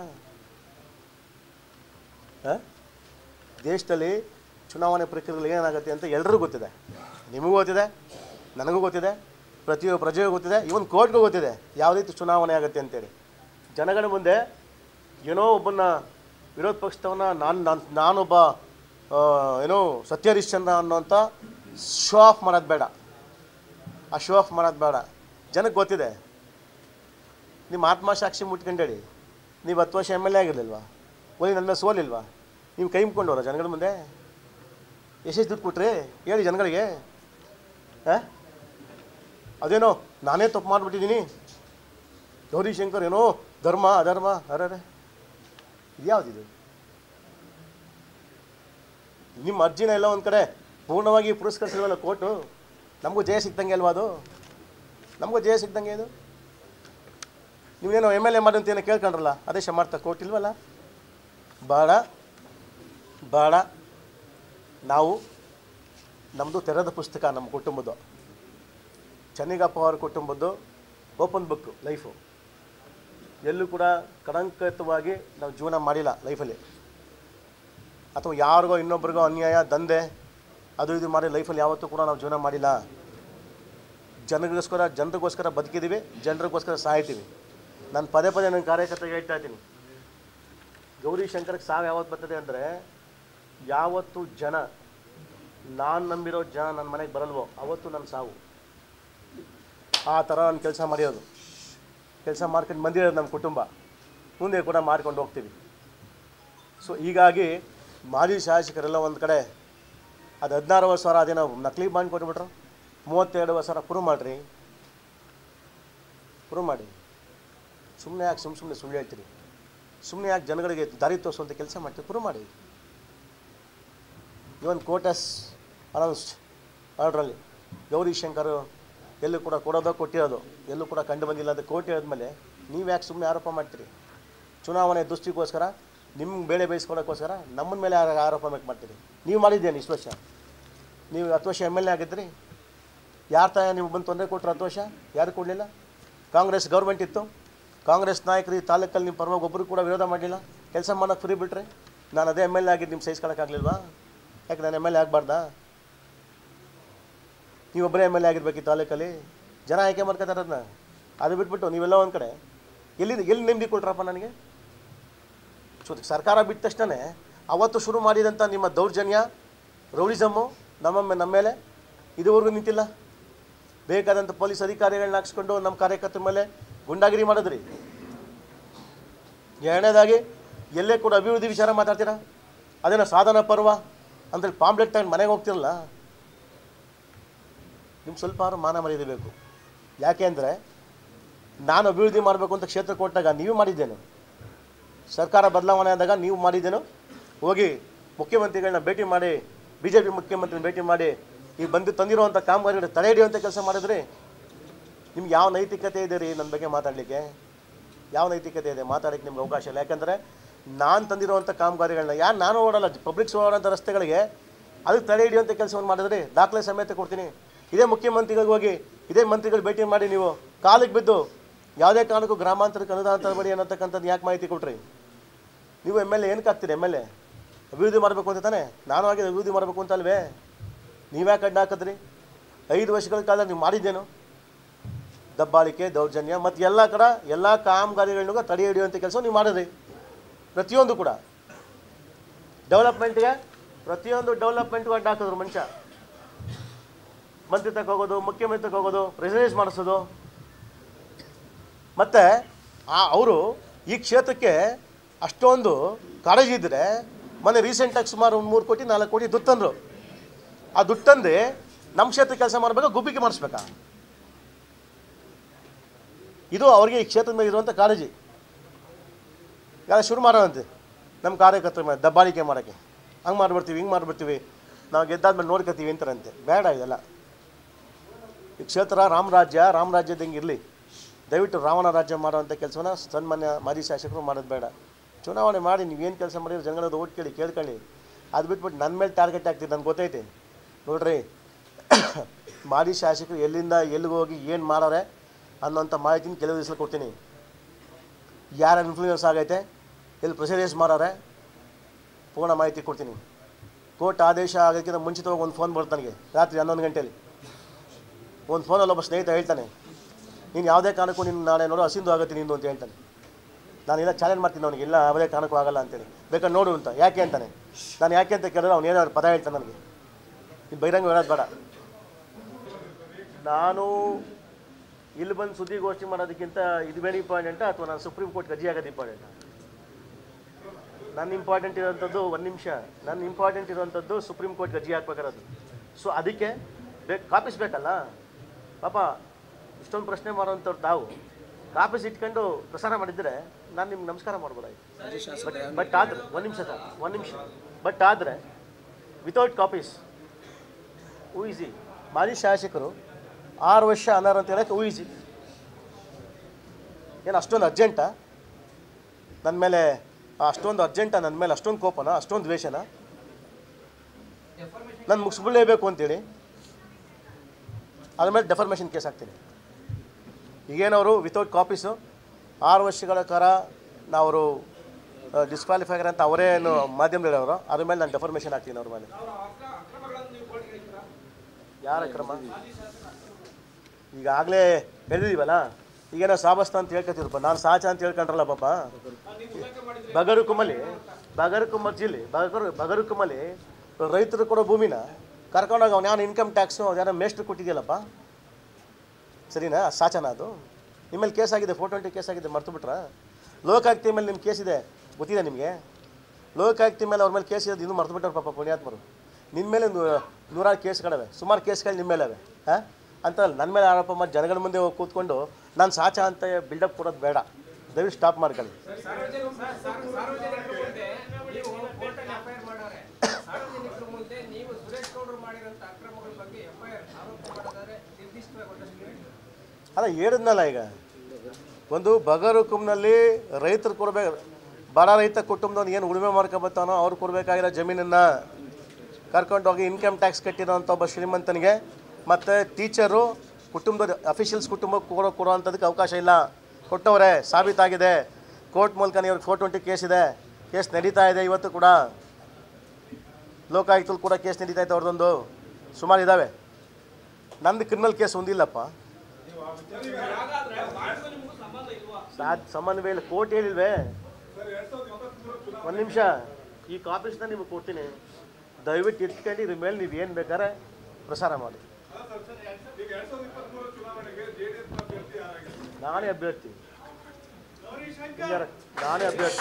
ಹಾಂ ದೇಶದಲ್ಲಿ ಚುನಾವಣೆ ಪ್ರಕ್ರಿಯೆಯಲ್ಲಿ ಏನಾಗುತ್ತೆ ಅಂತ ಎಲ್ರಿಗೂ ಗೊತ್ತಿದೆ ನಿಮಗೂ ಗೊತ್ತಿದೆ ನನಗೂ ಗೊತ್ತಿದೆ ಪ್ರತಿಯೊಬ್ಬ ಪ್ರಜೆಗೂ ಗೊತ್ತಿದೆ ಇವನ್ ಕೋರ್ಟ್ಗೂ ಗೊತ್ತಿದೆ ಯಾವ ರೀತಿ ಚುನಾವಣೆ ಆಗುತ್ತೆ ಅಂತೇಳಿ ಜನಗಳ ಮುಂದೆ ಏನೋ ಒಬ್ಬನ ವಿರೋಧ ಪಕ್ಷದವನ್ನ ನಾನು ನಾನು ನಾನೊಬ್ಬ ಆ, ಏನೋ ಸತ್ಯ ಹರಿಶ್ಚಂದ್ರ ಅನ್ನೋಂಥ ಶೋ ಆಫ್ ಮಾಡೋದು ಬೇಡ ಆ ಶೋ ಆಫ್ ಮಾಡೋದು ಬೇಡ ಜನಕ್ಕೆ ಗೊತ್ತಿದೆ ನಿಮ್ಮ ಆತ್ಮಸಾಕ್ಷಿ ಮುಟ್ಕೊಂಡೇಳಿ ನೀವು ಹತ್ತು ವರ್ಷ ಎಮ್ ಎಲ್ ಎ ಆಗಿರಲಿಲ್ವಾ ಒಲಿ ನನ್ನ ಮೇಲೆ ಸೋಲಿಲ್ವಾ ನೀವು ಕೈ ಮುಕ್ಕೊಂಡವಲ್ಲ ಜನಗಳ ಮುಂದೆ ಎಷ್ಟೆಷ್ಟು ದುಡ್ಡು ಕೊಟ್ರಿ ಹೇಳಿ ಜನಗಳಿಗೆ ಹಾಂ ಅದೇನೋ ನಾನೇ ತಪ್ಪು ಮಾಡಿಬಿಟ್ಟಿದ್ದೀನಿ ಗೌರಿ ಶಂಕರ್ ಏನೋ ಧರ್ಮ ಅಧರ್ಮ ಅರರೆ ಇದ್ಯಾವುದಿದು ನಿಮ್ಮ ಅರ್ಜಿನ ಎಲ್ಲ ಒಂದು ಕಡೆ ಪೂರ್ಣವಾಗಿ ಪುರಸ್ಕರಿಸಿಲ್ವಲ್ಲ ಕೋರ್ಟು ನಮಗೂ ಜಯ ಸಿಕ್ದಂಗೆ ಅಲ್ವಾ ಅದು ನಮಗೂ ಜಯ ಸಿಕ್ದಂಗೆ ಇದು ನೀವೇನೋ ಎಮ್ ಎಲ್ ಎ ಮಾಡಿ ಅಂತ ಏನೋ ಕೇಳ್ಕೊಂಡ್ರಲ್ಲ ಆದೇಶ ಮಾಡ್ತಾ ಕೋರ್ಟ್ ಇಲ್ವಲ್ಲ ಬೇಡ ಬೇಡ ನಾವು ನಮ್ಮದು ತೆರೆದ ಪುಸ್ತಕ ನಮ್ಮ ಕುಟುಂಬದ್ದು ಚೆನ್ನಿಗಪ್ಪ ಅವರ ಕುಟುಂಬದ್ದು ಓಪನ್ ಬುಕ್ ಲೈಫು ಎಲ್ಲೂ ಕೂಡ ಕಳಂಕಿತವಾಗಿ ನಾವು ಜೀವನ ಮಾಡಿಲ್ಲ ಲೈಫಲ್ಲಿ ಅಥವಾ ಯಾರಿಗೋ ಇನ್ನೊಬ್ರಿಗೋ ಅನ್ಯಾಯ ದಂಧೆ ಅದು ಇದು ಮಾಡಿ ಲೈಫಲ್ಲಿ ಯಾವತ್ತೂ ಕೂಡ ನಾವು ಜೀವನ ಮಾಡಿಲ್ಲ ಜನರಿಗೋಸ್ಕರ ಜನರಿಗೋಸ್ಕರ ಬದುಕಿದ್ದೀವಿ ಜನರಿಗೋಸ್ಕರ ಸಾಯ್ತೀವಿ ನಾನು ಪದೇ ಪದೇ ನನ್ನ ಕಾರ್ಯಕರ್ತರಿಗೆ ಹೇಳ್ತಾ ಇದ್ದೀನಿ ಗೌರಿ ಶಂಕರ್ಗೆ ಸಾವು ಯಾವತ್ತು ಬರ್ತದೆ ಅಂದರೆ ಯಾವತ್ತು ಜನ ನಾನು ನಂಬಿರೋ ಜನ ನನ್ನ ಮನೆಗೆ ಬರಲ್ವೋ ಅವತ್ತು ನನ್ನ ಸಾವು ಆ ಥರ ನಾನು ಕೆಲಸ ಮಾಡಿರೋದು ಕೆಲಸ ಮಾಡ್ಕೊಂಡು ಬಂದಿರೋದು ನಮ್ಮ ಕುಟುಂಬ ಮುಂದೆ ಕೂಡ ಮಾಡ್ಕೊಂಡು ಹೋಗ್ತೀವಿ ಸೊ ಹೀಗಾಗಿ ಮಾಜಿ ಶಾಸಕರೆಲ್ಲ ಒಂದು ಕಡೆ ಅದು ಹದಿನಾರು ವರ್ಷ ಸಾವಿರ ಅದೇನೋ ನಕಲಿ ಬಾಂಡ್ ಕೊಟ್ಬಿಟ್ರು ಮೂವತ್ತೆರಡು ವರ್ಷ ಸಾವಿರ ಪ್ರೂವ್ ಮಾಡಿರಿ ಪ್ರೂವ್ ಮಾಡಿ ಸುಮ್ಮನೆ ಯಾಕೆ ಸುಮ್ಮ ಸುಮ್ಮನೆ ಸುಳ್ಳು ಹೇಳ್ತೀರಿ ಸುಮ್ಮನೆ ಯಾಕೆ ಜನಗಳಿಗೆ ದಾರಿ ತೋರಿಸುವಂಥ ಕೆಲಸ ಮಾಡ್ತೀವಿ ಪ್ರೂವ್ ಮಾಡಿ ಇವನ್ ಕೋಟಸ್ ಅನೌನ್ಸ್ಡ್ ಆರ್ಡ್ರಲ್ಲಿ ಗೌರಿ ಶಂಕರ್ ಎಲ್ಲೂ ಕೂಡ ಕೊಡೋದೋ ಕೊಟ್ಟಿರೋದು ಎಲ್ಲೂ ಕೂಡ ಕಂಡು ಬಂದಿಲ್ಲ ಅಂತ ಕೋರ್ಟ್ ಹೇಳಿದ್ಮೇಲೆ ನೀವು ಯಾಕೆ ಸುಮ್ಮನೆ ಆರೋಪ ಮಾಡ್ತೀರಿ ಚುನಾವಣೆ ದೃಷ್ಟಿಗೋಸ್ಕರ ನಿಮ್ಗೆ ಬೇಳೆ ಬೇಯಿಸ್ಕೊಳಕ್ಕೋಸ್ಕರ ನಮ್ಮನ ಮೇಲೆ ಯಾರು ಆರೋಪ make ಮಾಡ್ತೀರಿ ನೀವು ಮಾಡಿದ್ದೇನೆ ಇಷ್ಟು ವರ್ಷ ನೀವು ಹತ್ತು ವರ್ಷ ಎಮ್ ಎಲ್ ಎ ಆಗಿದ್ರಿ ಯಾರ ತಾಯ ನೀವು ಬಂದು ತೊಂದರೆ ಕೊಟ್ಟರು ಹತ್ತು ವರ್ಷ ಯಾರು ಕೊಡಲಿಲ್ಲ ಕಾಂಗ್ರೆಸ್ ಗೌರ್ಮೆಂಟ್ ಇತ್ತು ಕಾಂಗ್ರೆಸ್ ನಾಯಕರು ಈ ತಾಲೂಕಲ್ಲಿ ನಿಮ್ಮ ಪರವಾಗಿ ಒಬ್ಬರು ಕೂಡ ವಿರೋಧ ಮಾಡಲಿಲ್ಲ ಕೆಲಸ ಮಾಡೋಕ್ಕೆ ಫ್ರೀ ಬಿಟ್ರೆ ನಾನು ಅದೇ ಎಮ್ ಎಲ್ ಎ ಆಗಿದ್ದು ನಿಮ್ಮ ಸಹಿಸ್ಕೊಳಕ್ಕಾಗಲಿಲ್ವಾ ಯಾಕೆ ನಾನು ಎಮ್ ಎಲ್ ಎ ಆಗಬಾರ್ದಾ ನೀವೊಬ್ಬರೇ ಎಮ್ ಎಲ್ ಎ ಆಗಿರ್ಬೇಕು ಈ ತಾಲೂಕಲ್ಲಿ ಜನ ಆಯ್ಕೆ ಮಾಡ್ಕೊತಾರೆ ಅದನ್ನ ಅದು ಬಿಟ್ಬಿಟ್ಟು ನೀವೆಲ್ಲ ಒಂದು ಕಡೆ ಎಲ್ಲಿ ಎಲ್ಲಿ ನೆಮ್ಮದಿ ಕೊಟ್ರಪ್ಪ ನನಗೆ ಸೊ ಸರ್ಕಾರ ಬಿಟ್ಟ ತಕ್ಷಣ ಅವತ್ತು ಶುರು ಮಾಡಿದಂಥ ನಿಮ್ಮ ದೌರ್ಜನ್ಯ ರೌಡಿಸಮ್ಮು ನಮ್ಮ ಮೇ- ನಮ್ಮ ಮೇಲೆ ಇದುವರೆಗೂ ನಿಂತಿಲ್ಲ ಬೇಕಾದಂಥ ಪೊಲೀಸ್ ಅಧಿಕಾರಿಗಳನ್ನ ಹಾಕ್ಸ್ಕೊಂಡು ನಮ್ಮ ಕಾರ್ಯಕರ್ತರ ಮೇಲೆ ಗುಂಡಾಗಿರಿ ಮಾಡಿದ್ರಿ ಎರಡನೇದಾಗಿ ಎಲ್ಲೇ ಕೂಡ ಅಭಿವೃದ್ಧಿ ವಿಚಾರ ಮಾತಾಡ್ತೀರಾ ಅದೇನೋ ಸಾಧನ ಪರ್ವ ಅಂತೇಳಿ ಪಾಂಪ್ಲೆಟ್ ತಗೊಂಡು ಮನೆಗೆ ಹೋಗ್ತಿರಲ್ಲ ನಿಮ್ಗೆ ಸ್ವಲ್ಪ ಆದ್ರೂ ಮಾನ ಮರ್ಯಾದೆ ಬೇಕು ಯಾಕೆ ಅಂದರೆ ನಾನು ಅಭಿವೃದ್ಧಿ ಮಾಡಬೇಕು ಅಂತ ಕ್ಷೇತ್ರ ಕೊಟ್ಟಾಗ ನೀವು ಮಾಡಿದ್ದೇನು ಸರ್ಕಾರ ಬದಲಾವಣೆ ಆದಾಗ ನೀವು ಮಾಡಿದ್ದೇನು ಹೋಗಿ ಮುಖ್ಯಮಂತ್ರಿಗಳನ್ನ ಭೇಟಿ ಮಾಡಿ ಬಿ ಜೆ ಪಿ ಮುಖ್ಯಮಂತ್ರಿನ ಭೇಟಿ ಮಾಡಿ ಈಗ ಬಂದು ತಂದಿರುವಂಥ ಕಾಮಗಾರಿಗಳು ತಡೆ ಹಿಡಿಯುವಂಥ ಕೆಲಸ ಮಾಡಿದ್ರಿ ನಿಮ್ಗೆ ಯಾವ ನೈತಿಕತೆ ಇದೆ ರೀ ನನ್ನ ಬಗ್ಗೆ ಮಾತಾಡಲಿಕ್ಕೆ ಯಾವ ನೈತಿಕತೆ ಇದೆ ಮಾತಾಡೋಕ್ಕೆ ನಿಮ್ಗೆ ಅವಕಾಶ ಇಲ್ಲ ಯಾಕಂದರೆ ನಾನು ತಂದಿರುವಂಥ ಕಾಮಗಾರಿಗಳನ್ನ ಯಾರು ನಾನು ಓಡಲ್ಲ ಪಬ್ಲಿಕ್ಸ್ ಓಡೋಂಥ ರಸ್ತೆಗಳಿಗೆ ಅದಕ್ಕೆ ತಡೆ ಹಿಡಿಯುವಂಥ ಕೆಲಸವನ್ನು ಮಾಡಿದ್ರಿ ದಾಖಲೆ ಸಮೇತ ಕೊಡ್ತೀನಿ ಇದೇ ಮುಖ್ಯಮಂತ್ರಿಗಳಿಗೆ ಹೋಗಿ ಇದೇ ಮಂತ್ರಿಗಳು ಭೇಟಿ ಮಾಡಿ ನೀವು ಕಾಲಿಗೆ ಬಿದ್ದು ಯಾವುದೇ ಕಾರಣಕ್ಕೂ ಗ್ರಾಮಾಂತರಕ್ಕೆ ಅನುದಾನ ತರಬೇಡಿ ಅನ್ನತಕ್ಕಂಥದ್ದು ಯಾಕೆ ಮಾಹಿತಿ ಕೊಟ್ರಿ ನೀವು ಎಮ್ ಎಲ್ ಎ ಏನಕ್ಕೆ ಆಗ್ತೀರಿ ಎಮ್ ಎಲ್ ಎ ಅಭಿವೃದ್ಧಿ ಮಾಡಬೇಕು ಅಂತ ತಾನೇ ನಾನು ಆಗಿ ಅಭಿವೃದ್ಧಿ ಮಾಡಬೇಕು ಅಂತ ಅಲ್ವೇ ನೀವ್ಯಾಕೆ ಅಡ್ಡ ಹಾಕಿದ್ರಿ ಐದು ವರ್ಷಗಳ ಕಾಲ ನೀವು ಮಾಡಿದ್ದೇನು ದಬ್ಬಾಳಿಕೆ ದೌರ್ಜನ್ಯ ಮತ್ತು ಎಲ್ಲ ಕಡೆ ಎಲ್ಲ ಕಾಮಗಾರಿಗಳನ್ನೂ ತಡೆ ಹಿಡಿಯುವಂಥ ಕೆಲಸ ನೀವು ಮಾಡಿದ್ರಿ ಪ್ರತಿಯೊಂದು ಕೂಡ ಡೆವಲಪ್ಮೆಂಟ್ಗೆ ಪ್ರತಿಯೊಂದು ಡೆವಲಪ್ಮೆಂಟ್ಗೂ ಅಡ್ಡ ಹಾಕಿದ್ರು ಮನುಷ್ಯ ಮಂತ್ರಿ ತಕ್ಕ ಹೋಗೋದು ಮುಖ್ಯಮಂತ್ರಿ ತಕ್ಕ ಹೋಗೋದು ರೆಸಿಡೆನ್ಸ್ ಮಾಡಿಸೋದು ಮತ್ತು ಆ ಅವರು ಈ ಕ್ಷೇತ್ರಕ್ಕೆ ಅಷ್ಟೊಂದು ಕಾಳಜಿ ಇದ್ದರೆ ಮೊನ್ನೆ ರೀಸೆಂಟಾಗಿ ಸುಮಾರು ಒಂದು ಮೂರು ಕೋಟಿ ನಾಲ್ಕು ಕೋಟಿ ದುಡ್ಡು ತಂದರು ಆ ದುಡ್ಡು ತಂದು ನಮ್ಮ ಕ್ಷೇತ್ರ ಕೆಲಸ ಮಾಡಬೇಕಾ ಗುಬ್ಬಿಗೆ ಮಾಡಿಸ್ಬೇಕಾ ಇದು ಅವರಿಗೆ ಈ ಕ್ಷೇತ್ರದ ಮೇಲೆ ಇರುವಂಥ ಕಾಳಜಿ ಯಾರು ಶುರು ಮಾಡೋಣಂತೆ ನಮ್ಮ ಕಾರ್ಯಕರ್ತರ ಮೇಲೆ ದಬ್ಬಾಳಿಕೆ ಮಾಡೋಕ್ಕೆ ಹಂಗೆ ಮಾಡಿಬಿಡ್ತೀವಿ ಹಿಂಗೆ ಮಾಡಿಬಿಡ್ತೀವಿ ನಾವು ಗೆದ್ದಾದ್ಮೇಲೆ ನೋಡ್ಕೊತೀವಿ ಅಂತಾರಂತೆ ಬೇಡ ಇದೆಲ್ಲ ಈ ಕ್ಷೇತ್ರ ರಾಮರಾಜ್ಯ ರಾಮರಾಜ್ಯದಂಗೆ ಇರಲಿ ದಯವಿಟ್ಟು ರಾವಣ ರಾಜ್ಯ ಮಾಡುವಂಥ ಕೆಲಸವನ್ನ ಸನ್ಮಾನ್ಯ ಮಾಜಿ ಶಾಸಕರು ಮಾಡೋದು ಬೇಡ ಚುನಾವಣೆ ಮಾಡಿ ನೀವೇನು ಕೆಲಸ ಮಾಡಿರೋ ಜನಗಳದ್ದು ಓಟ್ ಕೇಳಿ ಕೇಳ್ಕೊಳ್ಳಿ ಅದು ಬಿಟ್ಬಿಟ್ಟು ನನ್ನ ಮೇಲೆ ಟಾರ್ಗೆಟ್ ಆಗ್ತಿದೆ ನನಗೆ ಗೊತ್ತೈತೆ ನೋಡ್ರಿ ಮಾಜಿ ಶಾಸಕರು ಎಲ್ಲಿಂದ ಎಲ್ಲಿಗೆ ಹೋಗಿ ಏನು ಮಾಡಾರೆ ಅನ್ನೋಂಥ ಮಾಹಿತಿನ ಕೆಲವು ದಿವಸ ಕೊಡ್ತೀನಿ ಯಾರ ಇನ್ಫ್ಲೂಯೆನ್ಸ್ ಆಗೈತೆ ಎಲ್ಲಿ ಪ್ರೊಸೀಡಿಯರ್ಸ್ ಮಾಡಾರೆ ಪೂರ್ಣ ಮಾಹಿತಿ ಕೊಡ್ತೀನಿ ಕೋರ್ಟ್ ಆದೇಶ ಆಗೋಕ್ಕಿಂತ ಮುಂಚಿತವಾಗಿ ಒಂದು ಫೋನ್ ಬರುತ್ತೆ ನನಗೆ ರಾತ್ರಿ ಹನ್ನೊಂದು ಗಂಟೆಯಲ್ಲಿ ಒಂದು ಫೋನಲ್ಲಿ ಒಬ್ಬ ಸ್ನೇಹಿತ ಹೇಳ್ತಾನೆ ನೀನು ಯಾವುದೇ ಕಾರಣಕ್ಕೂ ನಿನ್ನ ನಾಳೆ ನೋಡು ಹಸಿಂದು ಆಗುತ್ತೆ ನಿಂದು ಅಂತ ಹೇಳ್ತಾನೆ ನಾನು ಇಲ್ಲ ಚಾಲೆಂಜ್ ಮಾಡ್ತೀನಿ ಅವನಿಗೆ ಇಲ್ಲ ಯಾವುದೇ ಕಾರಣಕ್ಕೂ ಆಗಲ್ಲ ಅಂತೇಳಿ ಬೇಕಾದ್ರೆ ನೋಡು ಅಂತ ಯಾಕೆ ಅಂತಾನೆ ನಾನು ಯಾಕೆ ಅಂತ ಕೇಳಿದ್ರೆ ಅವ್ನು ಏನಾದ್ರು ಪದ ಹೇಳ್ತಾನೆ ನನಗೆ ನೀನು ಬಹಿರಂಗ ಹೇಳೋದು ಬೇಡ ನಾನು ಇಲ್ಲಿ ಬಂದು ಸುದ್ದಿಗೋಷ್ಠಿ ಮಾಡೋದಕ್ಕಿಂತ ಇದು ಬೇರೆ ಇಂಪಾರ್ಟೆಂಟಾ ಅಥವಾ ನಾನು ಸುಪ್ರೀಂ ಕೋರ್ಟ್ ಅರ್ಜಿ ಆಗೋದು ಇಂಪಾರ್ಟೆಂಟಾ ನನ್ನ ಇಂಪಾರ್ಟೆಂಟ್ ಇರೋಂಥದ್ದು ಒಂದು ನಿಮಿಷ ನನ್ನ ಇಂಪಾರ್ಟೆಂಟ್ ಇರೋಂಥದ್ದು ಸುಪ್ರೀಂ ಕೋರ್ಟ್ ಅರ್ಜಿ ಹಾಕ್ಬೇಕಾರದು ಸೊ ಅದಕ್ಕೆ ಬೇಕು ಕಾಪೀಸ್ ಬೇಕಲ್ಲ ಪಾಪ ಇಷ್ಟೊಂದು ಪ್ರಶ್ನೆ ಮಾಡೋಂಥವ್ರು ತಾವು ಕಾಪೀಸ್ ಇಟ್ಕೊಂಡು ಪ್ರಸಾರ ಮಾಡಿದರೆ ನಾನು ನಿಮ್ಗೆ ನಮಸ್ಕಾರ ಮಾಡ್ಬೋದಾಯ್ತು ಬಟ್ ಬಟ್ ಆದರೆ ಒಂದು ನಿಮಿಷ ಸರ್ ಒಂದು ನಿಮಿಷ ಬಟ್ ಆದರೆ ವಿತೌಟ್ ಕಾಪೀಸ್ ಊಹಿಸಿ ಮಾಜಿ ಶಾಸಕರು ಆರು ವರ್ಷ ಅನರ್ಹ ಅಂತ ಹೇಳಕ್ಕೆ ಊಹಿಸಿ ಏನು ಅಷ್ಟೊಂದು ಅರ್ಜೆಂಟಾ ನನ್ನ ಮೇಲೆ ಅಷ್ಟೊಂದು ಅರ್ಜೆಂಟಾ ನನ್ನ ಮೇಲೆ ಅಷ್ಟೊಂದು ಕೋಪನ ಅಷ್ಟೊಂದು ದ್ವೇಷನ ನಾನು ಮುಗಿಸ್ಬಿಡಲೇಬೇಕು ಅಂತೇಳಿ ಅದ್ರ ಮೇಲೆ ಡೆಫರ್ಮೇಷನ್ ಕೇಸ್ ಹಾಕ್ತೀನಿ ಈಗೇನವರು ವಿತೌಟ್ ಕಾಪೀಸು ಆರು ವರ್ಷಗಳ ಕಾಲ ನಾವು ಡಿಸ್ಕ್ವಾಲಿಫೈಗರ್ ಅಂತ ಅವರೇನು ಮಾಧ್ಯಮದಲ್ಲಿ ಹೇಳೋರು ಅದ್ರ ಮೇಲೆ ನಾನು ಡೆಫರ್ಮೇಷನ್ ಹಾಕ್ತೀನಿ ಅವ್ರ ಮೇಲೆ ಯಾರ ಕ್ರಮ ಈಗಾಗಲೇ ಬೆಳೆದಿದ್ದೀವಲ್ಲ ಈಗೇನೋ ಸಾಬಸ್ತ ಅಂತ ಹೇಳ್ಕೊತಿರಪ್ಪ ನಾನು ಸಾಚ ಅಂತ ಹೇಳ್ಕೊಂಡ್ರಲ್ಲ ಪಾಪ ಬಗರುಕುಮಲಿ ಬಗರುಕುಮ ಜಿಲ್ಲೆ ಬಗರು ಬಗರುಕುಮಲಿ ರೈತರು ಕೊಡೋ ಭೂಮಿನ ಕರ್ಕೊಂಡೋಗಿ ಅವ್ನು ಯಾರು ಇನ್ಕಮ್ ಟ್ಯಾಕ್ಸು ಯಾರೋ ಮೇಸ್ಟ್ರು ಕೊಟ್ಟಿದ್ಯಲ್ಲಪ್ಪ ಸರಿನಾ ಸಾಚನ ಅದು ನಿಮ್ಮಲ್ಲಿ ಕೇಸ್ ಆಗಿದೆ ಫೋರ್ ಟ್ವೆಂಟಿ ಕೇಸ್ ಆಗಿದೆ ಮರ್ತು ಬಿಟ್ರಾ ಲೋಕಾಯುಕ್ತಿ ಮೇಲೆ ನಿಮ್ಮ ಕೇಸ್ ಇದೆ ಗೊತ್ತಿದೆ ನಿಮಗೆ ಲೋಕಾಯುಕ್ತಿ ಮೇಲೆ ಅವ್ರ ಮೇಲೆ ಕೇಸ್ ಇರೋದು ಇನ್ನೂ ಮರ್ತು ಬಿಟ್ಟರು ಪಾಪ ಪುಣ್ಯಾತ್ಮರು ನಿಮ್ಮ ಮೇಲೆ ನೂ- ನೂರಾರು ಕೇಸ್ಗಳಿವೆ ಸುಮಾರು ಕೇಸ್ಗಳು ನಿಮ್ಮ ಮೇಲೆ ಅವೆ ಹಾಂ ಅಂತ ನನ್ನ ಮೇಲೆ ಆರೋಪ ಮಾಡಿ ಜನಗಳ ಮುಂದೆ ಹೋಗಿ ಕೂತ್ಕೊಂಡು ನಾನು ಸಾಚ ಅಂತ ಬಿಲ್ಡಪ್ ಕೊಡೋದು ಬೇಡ ದಯವಿಟ್ಟು ಸ್ಟಾಪ್ ಮಾಡ್ಕೊಳ್ಳಿ ಸಾರ್ವಜನಿಕರ ಮುಂದೆ ನೀವು ಕೋರ್ಟಲ್ಲಿ ಎಫ್ಐಆರ್ ಮಾಡಾರೆ ಸಾರ್ವಜನಿಕರ ಮುಂದೆ ನೀವು ಸುರೇಶ್ ಗೌಡರು ಮಾಡಿರೋಂಥ ಅಕ್ರಮಗಳ ಬಗ್ಗೆ ಎಫ್ಐಆರ್ ಆರೋಪ ಮಾಡಿದ್ದಾರೆ ನಿರ್ದಿಷ್ಟವಾಗಿ ಒಂದಷ್ಟು ಹೇಳಿ ಅಲ್ಲ ಹೇಳಿದ್ನಲ್ಲ ಈಗ ಒಂದು ಬಗರುಕುಮ್ನಲ್ಲಿ ರೈತರು ಕೊಡ್ಬೇಕು ಬಡ ರೈತ ಕುಟುಂಬದವ್ನು ಏನು ಉಳುಮೆ ಮಾಡ್ಕೊಬತ್ತಾನೋ ಅವ್ರು ಕೊಡಬೇಕಾಗಿರೋ ಜಮೀನನ್ನು ಕರ್ಕೊಂಡೋಗಿ ಇನ್ಕಮ್ ಟ್ಯಾಕ್ಸ್ ಕಟ್ಟಿರೋಂಥ ಒಬ್ಬ ಶ್ರೀಮಂತನಿಗೆ ಮತ್ತು ಟೀಚರು ಕುಟುಂಬದ ಅಫಿಷಿಯಲ್ಸ್ ಕುಟುಂಬಕ್ಕೆ ಕೊಡೋ ಕೊಡೋವಂಥದ್ದಕ್ಕೆ ಅವಕಾಶ ಇಲ್ಲ ಕೊಟ್ಟವ್ರೆ ಸಾಬೀತಾಗಿದೆ ಕೋರ್ಟ್ ಮೂಲಕ ಇವ್ರಿಗೆ ಫೋರ್ ಟ್ವೆಂಟಿ ಕೇಸ್ ಇದೆ ಕೇಸ್ ನಡೀತಾ ಇದೆ ಇವತ್ತು ಕೂಡ ಲೋಕಾಯುಕ್ತಲ್ಲಿ ಕೂಡ ಕೇಸ್ ನಡೀತಾ ಇದೆ ಅವ್ರದ್ದೊಂದು ಸುಮಾರು ಇದ್ದಾವೆ ನಂದು ಕ್ರಿಮಿನಲ್ ಕೇಸ್ ಒಂದಿಲ್ಲಪ್ಪ ಸಾದ್ ಸಂಬಂಧವೇ ಇಲ್ಲ ಕೋರ್ಟ್ ಹೇಳಿಲ್ವೇ ಒಂದು ನಿಮಿಷ ಈ ಕಾಪೀಸ್ನ ನಿಮಗೆ ಕೊಡ್ತೀನಿ ದಯವಿಟ್ಟು ಇಟ್ಕೊಂಡು ಇದ್ರ ಮೇಲೆ ನೀವು ಏನು ಬೇಕಾದ್ರೆ ಪ್ರಸಾರ ಮಾಡಿ ನಾನೇ ಅಭ್ಯರ್ಥಿ ಹಿಂಗಾರ ನಾನೇ ಅಭ್ಯರ್ಥಿ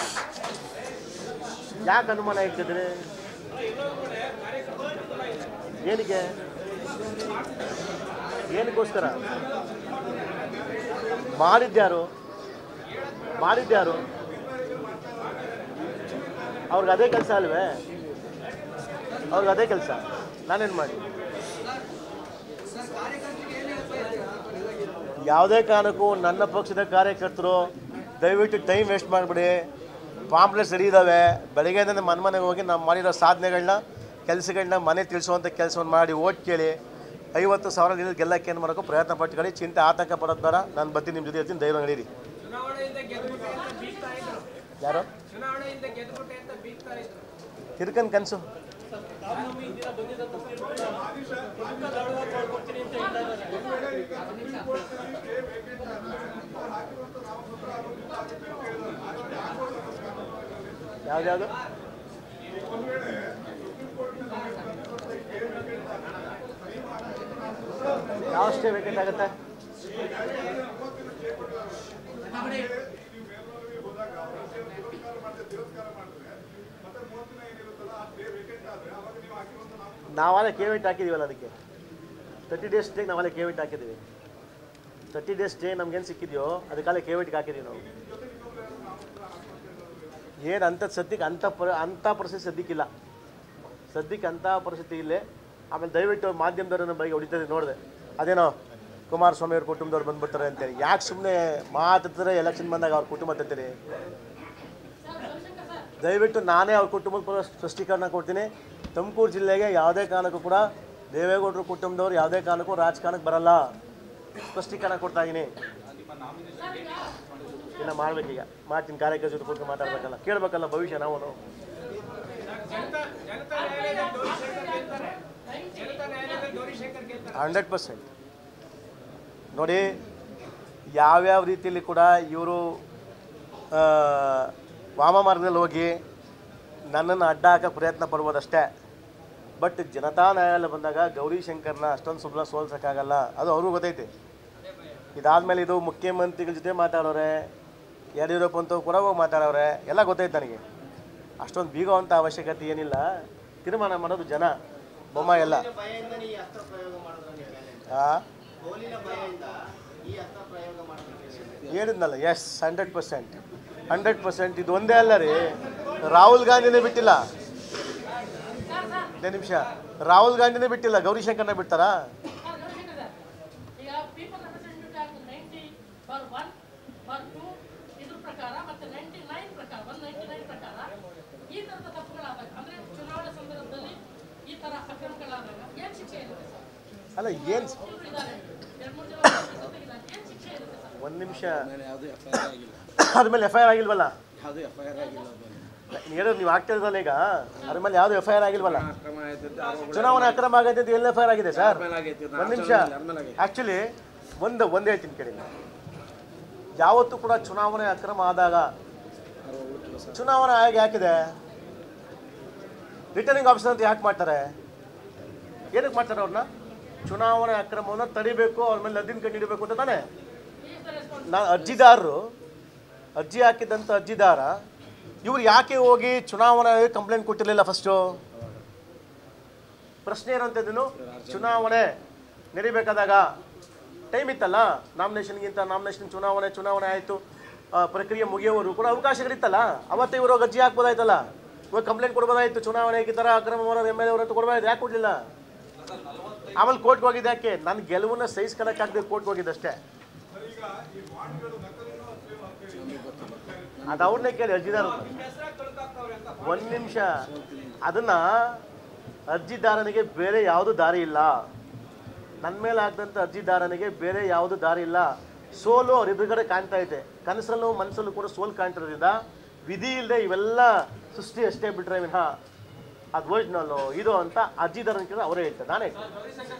ಯಾಕೆ ಅನುಮಾನ ಇಟ್ಟಿದ್ರೆ ಏನಕ್ಕೆ ಏನಕ್ಕೋಸ್ಕರ ಮಾಡಿದ್ಯಾರು ಮಾಡಿದ್ಯಾರು ಅವ್ರಿಗೆ ಅದೇ ಕೆಲಸ ಅಲ್ವೇ ಅವ್ರಿಗೆ ಅದೇ ಕೆಲಸ ನಾನೇನು ಮಾಡಿ ಯಾವುದೇ ಕಾರಣಕ್ಕೂ ನನ್ನ ಪಕ್ಷದ ಕಾರ್ಯಕರ್ತರು ದಯವಿಟ್ಟು ಟೈಮ್ ವೇಸ್ಟ್ ಮಾಡಿಬಿಡಿ ಪಾಂಪ್ಲೆಟ್ಸ್ ರೆಡಿ ಇದ್ದಾವೆ ಬೆಳಗ್ಗೆಯಿಂದ ಮನೆ ಮನೆಗೆ ಹೋಗಿ ನಾವು ಮಾಡಿರೋ ಸಾಧನೆಗಳನ್ನ ಕೆಲಸಗಳನ್ನ ಮನೆ ತಿಳಿಸುವಂಥ ಕೆಲಸವನ್ನು ಮಾಡಿ ಓಟ್ ಕೇಳಿ ಐವತ್ತು ಸಾವಿರ ನೀರು ಗೆಲ್ಲಕ್ಕೆ ಏನು ಮಾಡೋಕ್ಕೂ ಪ್ರಯತ್ನ ಪಟ್ಕೊಳ್ಳಿ ಚಿಂತೆ ಆತಂಕ ಪಡೋದು ಬೇಡ ನಾನು ಬರ್ತೀನಿ ನಿಮ್ಮ ಜೊತೆ ಇರ್ತೀನಿ ಧೈರ್ಯ ನಡೀರಿ ಚುನಾವಣೆಯಿಂದ ಗೆದ್ಬಿಟ್ಟೆ ಅಂತ ಬೀಗ್ತಾ ಇದ್ರು ಯಾರು ಚುನಾವಣೆಯಿಂದ ಗೆದ್ಬಿಟ್ಟೆ ಅಂತ ಬೀಗ್ತಾ ಇದ್ರು ತಿರ್ಕನ್ ಕನಸು ಯಾವ್ದ್ಯಾವುದು ಯಾವ ಸ್ಟೇ ವೇಕೆಂಟ್ ಆಗುತ್ತೆ ನಾವಲ್ಲೇ ಕೇವಿಟ್ ಹಾಕಿದ್ದೀವಲ್ಲ ಅದಕ್ಕೆ ತರ್ಟಿ ಡೇಸ್ ಸ್ಟೇಗೆ ನಾವಲ್ಲೇ ಕೇವಿಟ್ ಹಾಕಿದ್ದೀವಿ ತರ್ಟಿ ಡೇಸ್ ಸ್ಟೇ ನಮ್ಗೇನು ಸಿಕ್ಕಿದೆಯೋ ಅದಕ್ಕಾಲೆ ಕೇವಿಟ್ಗೆ ಹಾಕಿದ್ದೀವಿ ನಾವು ಏನು ಅಂಥದ್ದು ಸದ್ಯಕ್ಕೆ ಅಂಥ ಪರ ಅಂಥ ಪರಿಸ್ಥಿತಿ ಸದ್ಯಕ್ಕಿಲ್ಲ ಸದ್ಯಕ್ಕೆ ಅಂಥ ಪರಿಸ್ಥಿತಿ ಇಲ್ಲೇ ಆಮೇಲೆ ದಯವಿಟ್ಟು ಮಾಧ್ಯಮದವ್ರನ್ನ ಬೈಗೆ ಹೊಡಿತದೆ ನೋಡಿದೆ ಅದೇನೋ ಕುಮಾರಸ್ವಾಮಿ ಅವ್ರ ಕುಟುಂಬದವ್ರು ಬಂದ್ಬಿಡ್ತಾರೆ ಅಂತೇಳಿ ಯಾಕೆ ಸುಮ್ಮನೆ ಮಾತಾಡ್ತಾರೆ ಎಲೆಕ್ಷನ್ ಬಂದಾಗ ಅವ್ರ ಕುಟುಂಬ ತಂತೀರಿ ದಯವಿಟ್ಟು ನಾನೇ ಅವ್ರ ಕುಟುಂಬದ ಪರ ಸ್ಪಷ್ಟೀಕರಣ ಕೊಡ್ತೀನಿ ತುಮಕೂರು ಜಿಲ್ಲೆಗೆ ಯಾವುದೇ ಕಾರಣಕ್ಕೂ ಕೂಡ ದೇವೇಗೌಡರ ಕುಟುಂಬದವ್ರು ಯಾವುದೇ ಕಾರಣಕ್ಕೂ ರಾಜಕಾರಣಕ್ಕೆ ಬರಲ್ಲ ಸ್ಪಷ್ಟೀಕರಣ ಕೊಡ್ತಾ ಇದ್ದೀನಿ ಇಲ್ಲ ಮಾಡ್ಬೇಕೀಗ ಮಾಡ್ತೀನಿ ಕಾರ್ಯಕರ್ತರ ಜೊತೆ ಕೂತ್ಕೊಂಡು ಮಾತಾಡ್ಬೇಕಲ್ಲ ಕೇಳಬೇಕಲ್ಲ ಭವಿಷ್ಯ ನಾವು ಜನತಾ ಜನತಾ ನ್ಯಾಯಾಲಯದಲ್ಲಿ ಗೌರಿಶಂಕರ್ ಗೆಲ್ತಾರೆ ಜನತಾ ನ್ಯಾಯಾಲಯದಲ್ಲಿ ಗೌರಿಶಂಕರ್ ಗೆಲ್ತಾರೆ ಹಂಡ್ರೆಡ್ ಪರ್ಸೆಂಟ್ ನೋಡಿ ಯಾವ್ಯಾವ ರೀತಿಯಲ್ಲಿ ಕೂಡ ಇವರು ವಾಮ ಮಾರ್ಗದಲ್ಲಿ ಹೋಗಿ ನನ್ನನ್ನು ಅಡ್ಡ ಹಾಕೋ ಪ್ರಯತ್ನ ಪಡ್ಬೋದಷ್ಟೇ ಬಟ್ ಜನತಾ ನ್ಯಾಯಾಲಯ ಬಂದಾಗ ಗೌರಿ ಶಂಕರ್ನ ಅಷ್ಟೊಂದು ಸುಲಭ ಸೋಲ್ಸೋಕ್ಕಾಗಲ್ಲ ಅದು ಅವ್ರಿಗೂ ಗೊತ್ತೈತೆ ಇದಾದ್ಮೇಲೆ ಇದು ಮುಖ್ಯಮಂತ್ರಿಗಳ ಜೊತೆ ಮಾತಾಡೋರೆ ಯಡಿಯೂರಪ್ಪ ಅಂತೂ ಕೂಡ ಹೋಗಿ ಮಾತಾಡೋರೆ ಎಲ್ಲ ಗೊತ್ತೈತೆ ನನಗೆ ಅಷ್ಟೊಂದು ಬೀಗೋವಂಥ ಅವಶ್ಯಕತೆ ಏನಿಲ್ಲ ತೀರ್ಮಾನ ಮಾಡೋದು ಜನ ಬೊಮ್ಮ ಎಲ್ಲ ಭಯದಿಂದನೇ ಈ ಅಸ್ತ್ರ ಪ್ರಯೋಗ ಮಾಡಿದ್ರು ನೀವು ಆ ಸೋಲಿನ ಭಯದಿಂದ ಈ ಅಸ್ತ್ರ ಪ್ರಯೋಗ ಮಾಡಿದ್ರು ನೀವು ಹೇಳಿದ್ನಲ್ಲ yes hundred percent hundred percent ಇದು ಒಂದೇ ಅಲ್ಲ ರೀ ರಾಹುಲ್ ಗಾಂಧಿನೇ ಬಿಟ್ಟಿಲ್ಲ ಒಂದೇ ನಿಮಿಷ ರಾಹುಲ್ ಗಾಂಧಿನೇ ಬಿಟ್ಟಿಲ್ಲ ಗೌರಿಶಂಕರ್ನ ಬಿಡ್ತಾರಾ ಈಗ people representative act ninety bar one bar two ಇದ್ರ ಪ್ರಕಾರ ಮತ್ತೆ ನೈಂಟಿ ನೈನ್ ಪ್ರಕಾರ ಒನ್ ನೈಂಟಿ ನೈನ್ ಪ್ರಕಾರ ಈ ತರದ ತಪ್ಪುಗಳಾದಾಗ ಅಂದ್ರೆ ಚುನಾವಣೆ ಸಂದರ್ಭದಲ್ಲಿ ಈ ತರ ಅಕ್ರಮಗಳಾದಾಗ ಏನ್ ಶಿಕ್ಷೆ ಇರುತ್ತೆ ಸರ್ ಅಲ್ಲ ಏನು ಇವ್ರು ಇದ್ದಾರೆ ಎರಡ್ ಮೂರು ಜನ ಜೊತೆಗಿದ್ದಾರೆ ಏನ್ ಶಿಕ್ಷೆ ಇರುತ್ತೆ ಸರ್ ಒಂದು ನಿಮಿಷ ಯಾವುದೂ ಎಫ್ ಐ ಆರ್ ಆಗಿಲ್ಲ ಅದ್ರ ಮೇಲೆ ಎಫ್ ಐ ಆರ್ ಆಗಿಲ್ವಲ್ಲ ಯಾವುದೂ ಎಫ್ ಐ ಆರ್ ಆಗಿಲ್ಲ ನೀವ್ ಹೇಳೋದು ನೀವು ಆಗ್ತಾ ಇರೋದಲ್ಲ ಈಗ ಅದ್ರ ಮೇಲೆ ಯಾವುದು ಎಫ್ ಐ ಆರ್ ಆಗಿಲ್ವಲ್ಲ ಅಕ್ರಮ ಆಯ್ತಂತೆ ಆರೋಪಗಳು ಚುನಾವಣೆ ಅಕ್ರಮ ಆಗೈತೆ ಅಂತ ಎಲ್ಲ ಎಫ್ ಐ ಆರ್ ಆಗಿದೆ ಸರ್ ಮೇಲೆ ಆಗೈತಿ ಒಂದು ನಿಮಿಷ ಯಾರ ಮೇಲೆ ಆಗೈತಿ ಆ್ಯಕ್ಚುಲಿ ಒಂದು ಒಂದು ಹೇಳ್ತೀನಿ ಕೇಳಿ ನೀವು. ಯಾವತ್ತೂ ಕೂಡ ಚುನಾವಣೆ ಅಕ್ರಮ ಆದಾಗ ಆರೋಪಗಳು ಕೆಲಸ ಚುನಾವಣಾ ಆಯೋಗ ಯಾಕಿದೆ ರಿಟರ್ನಿಂಗ್ ಆಫೀಸರ್ ಅಂತ ಯಾಕೆ ಮಾಡ್ತಾರೆ ಏನಕ್ಕೆ ಮಾಡ್ತಾರೆ ಅವ್ರನ್ನ ಚುನಾವಣೆ ಅಕ್ರಮವನ್ನು ತಡಿಬೇಕು ಅವ್ರ ಮೇಲೆ ಹದ್ದಿನ ಕಣ್ಣು ಹಿಡಿಬೇಕು ಅಂತ ತಾನೇ ನಾ ಅರ್ಜಿದಾರರು ಅರ್ಜಿ ಹಾಕಿದಂಥ ಅರ್ಜಿದಾರ ಇವ್ರು ಯಾಕೆ ಹೋಗಿ ಚುನಾವಣಾ ಆಯೋಗಕ್ಕೆ ಕಂಪ್ಲೇಂಟ್ ಕೊಟ್ಟಿರಲಿಲ್ಲ ಫಸ್ಟು ಪ್ರಶ್ನೆ ಇರೋಂಥದ್ದೇನು ಚುನಾವಣೆ ನಡಿಬೇಕಾದಾಗ ಟೈಮ್ ಇತ್ತಲ್ಲ ನಾಮಿನೇಷನ್ಗಿಂತ ನಾಮಿನೇಷನ್ ಚುನಾವಣೆ ಚುನಾವಣೆ ಆಯಿತು ಪ್ರಕ್ರಿಯೆ ಮುಗಿಯೋವರೆಗೂ ಕೂಡ ಅವಕಾಶಗಳಿತ್ತಲ್ಲ ಅವತ್ತೇ ಇವರು ಹೋಗಿ ಅರ್ಜಿ ಹಾಕ್ಬೋದಾಯ್ತಲ್ಲ ಇವಾಗ ಕಂಪ್ಲೇಂಟ್ ಕೊಡ್ಬೋದಾಯ್ತು ಚುನಾವಣೆ ಈ ಥರ ಅಕ್ರಮ ಮಾಡೋರು ಎಮ್ ಎಲ್ ಎ ಕೊಡ್ಬೋದಾಯ್ತು ಯಾಕೆ ಕೊಡಲಿಲ್ಲ ಆಮೇಲೆ ಕೋರ್ಟ್ಗೆ ಹೋಗಿದ್ದು ಯಾಕೆ ನನ್ನ ಗೆಲುವನ್ನ ಸಹಿಸ್ಕೊಳಕ್ಕಾಗದೆ ಕೋರ್ಟ್ಗೆ ಹೋಗಿದ್ದಷ್ಟೇ ಅದು ಅವ್ರನ್ನೇ ಕೇಳಿ ಅರ್ಜಿದಾರ ಒಂದು ನಿಮಿಷ ಅದನ್ನ ಅರ್ಜಿದಾರನಿಗೆ ಬೇರೆ ಯಾವುದು ದಾರಿ ಇಲ್ಲ ನನ್ನ ಮೇಲೆ ಆಗ್ದಂಥ ಅರ್ಜಿದಾರನಿಗೆ ಬೇರೆ ಯಾವುದು ದಾರಿ ಇಲ್ಲ ಸೋಲು ಅವ್ರ ಎದುರುಗಡೆ ಕಾಣ್ತಾ ಐತೆ ಕನಸಲ್ಲೂ ಮನಸ್ಸಲ್ಲೂ ಕೂಡ ಸೋಲು ಕಾಣ್ತಿರೋದ್ರಿಂದ ವಿಧಿ ಇಲ್ಲದೆ ಇವೆಲ್ಲ ಸೃಷ್ಟಿ ಅಷ್ಟೇ ಬಿಟ್ರೆ ವಿನಃ ಅದು ಒರಿಜಿನಲ್ಲು ಇದು ಅಂತ ಅರ್ಜಿದಾರನ ಕೇಳಿದ್ರೆ ಅವರೇ ಹೇಳ್ತಾರೆ ನಾನೇ ಹೇಳ್ತೀನಿ